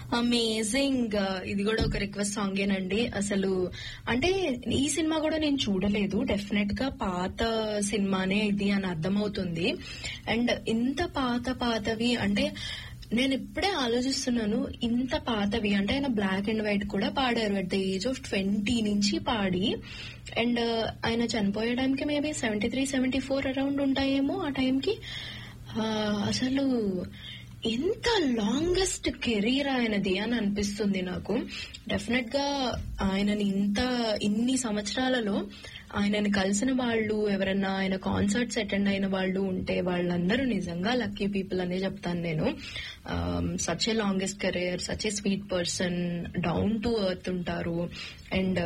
amazing ఇది కూడా ఒక రిక్వెస్ట్ సాంగేనండి అసలు అంటే ఈ సినిమా కూడా నేను చూడలేదు డెఫినెట్ గా పాత సినిమానే ఇది అని అర్థమవుతుంది అండ్ ఇంత పాత పాతవి అంటే నేను ఇప్పుడే ఆలోచిస్తున్నాను ఇంత పాతవి అంటే ఆయన బ్లాక్ అండ్ వైట్ కూడా పాడారు at the age of twenty నుంచి పాడి అండ్ ఆయన చనిపోయడానికి maybe seventy three seventy four around ఉంటాయేమో ఆ టైంకి ఆ, అసలు ఎంత లాంగెస్ట్ కెరీర్ ఆయనది అని అనిపిస్తుంది నాకు డెఫినెట్ గా ఆయనని ఇంత ఇన్ని సంవత్సరాలలో ఆయనని కలిసిన వాళ్ళు ఎవరన్నా ఆయన కాన్సర్ట్స్ అటెండ్ అయిన వాళ్ళు ఉంటే వాళ్ళందరూ నిజంగా లక్కీ పీపుల్ అనే చెప్తాను నేను such a longest career such a sweet person down to earth ఉంటారు అండ్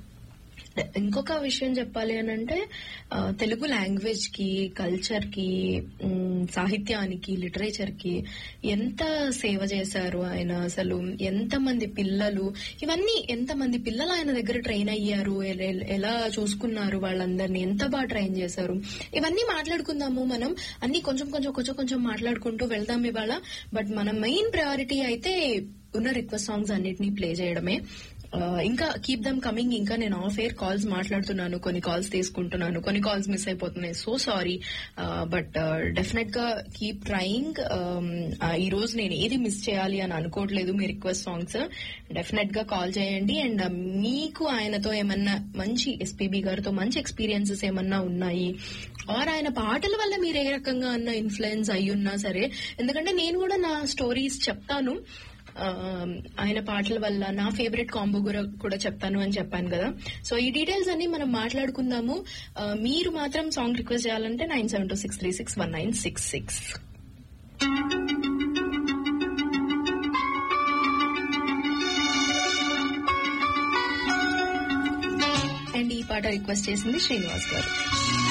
ఇంకొక విషయం చెప్పాలి అని అంటే ఆ, తెలుగు లాంగ్వేజ్ కి కల్చర్ కి మ్, సాహిత్యానికి లిటరేచర్ కి ఎంత సేవ చేశారు ఆయన అసలు ఎంత మంది పిల్లలు ఇవన్నీ ఎంత మంది పిల్లలు ఆయన దగ్గర ట్రైన్ అయ్యారు ఎల- ఎలా చూసుకున్నారు వాళ్ళందరినీ ఎంత బాగా ట్రైన్ చేశారు ఇవన్నీ మాట్లాడుకుందాము మనం అన్ని కొంచెం కొంచెం కొంచెం కొంచెం మాట్లాడుకుంటూ వెళ్దాం ఇవాళ బట్ మన మెయిన్ ప్రయారిటీ అయితే ఉన్న రిక్వెస్ట్ సాంగ్స్ అన్నిటినీ ప్లే చేయడమే ఆ, ఇంకా కీప్ దమ్ కమింగ్ ఇంకా నేను ఆఫ్ ఎయిర్ కాల్స్ మాట్లాడుతున్నాను కొన్ని కాల్స్ తీసుకుంటున్నాను కొన్ని కాల్స్ మిస్ అయిపోతున్నాయి సో సారీ బట్ డెఫినెట్ గా కీప్ ట్రయింగ్ ఈ రోజు నేను ఏది మిస్ చేయాలి అని అనుకోవట్లేదు మీ రిక్వెస్ట్ సాంగ్స్ డెఫినెట్ గా కాల్ చేయండి అండ్ మీకు ఆయనతో ఏమన్నా మంచి ఎస్పీబీ గారితో మంచి ఎక్స్పీరియన్సెస్ ఏమన్నా ఉన్నాయి ఆర్ ఆయన పాటల వల్ల మీరు ఏ రకంగా అన్న ఇన్ఫ్లుయెన్స్ అయి ఉన్నా సరే ఎందుకంటే నేను కూడా నా స్టోరీస్ చెప్తాను ఆ, ఆయన పాటల వల్ల నా ఫేవరెట్ కాంబో కూడా కూడా చెప్తాను అని చెప్పాను కదా సో ఈ డీటెయిల్స్ అన్ని మనం మాట్లాడుకుందాము ఆ, మీరు మాత్రం సాంగ్ రిక్వెస్ట్ చేయాలంటే nine seven two six three six one nine six six and ఈ పాట రిక్వెస్ట్ చేసింది శ్రీనివాస్ గారు